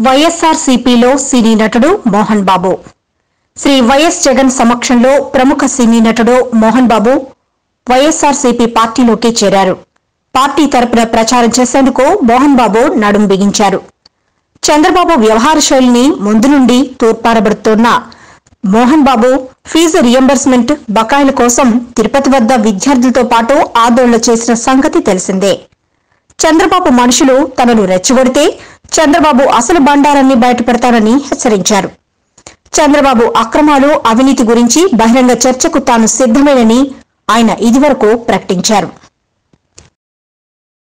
వైఎస్ఆర్ సిపిలో సినీ నటుడు మోహన్ బాబు శ్రీ వైఎస్ జగన్ సమక్షంలో ప్రముఖ సినీ నటుడు మోహన్ బాబు వైఎస్ఆర్ సిపి పార్టీలోకి చేరారు పార్టీ తరపున ప్రచారం చేసేందుకు మోహన్ బాబు నడుం బిగించారు చంద్రబాబు వ్యవహార శైలిని ముందు నుండి తూర్పారబడుతోన్న మోహన్ బాబు ఫీజు రియంబర్స్మెంట్ బకాయిల కోసం తిరుపతి వద్ద విద్యార్థులతో పాటు ఆందోళన చేసిన సంగతి తెలిసిందే చంద్రబాబు మనుషులు తనను రెచ్చగొడితే చంద్రబాబు అసలు బండారాన్ని బయటపెడతానని హెచ్చరించారు చంద్రబాబు అక్రమాలు అవినీతి గురించి బహిరంగ చర్చకు తాను సిద్ధమేనని ఆయన ఇదివరకు ప్రకటించారు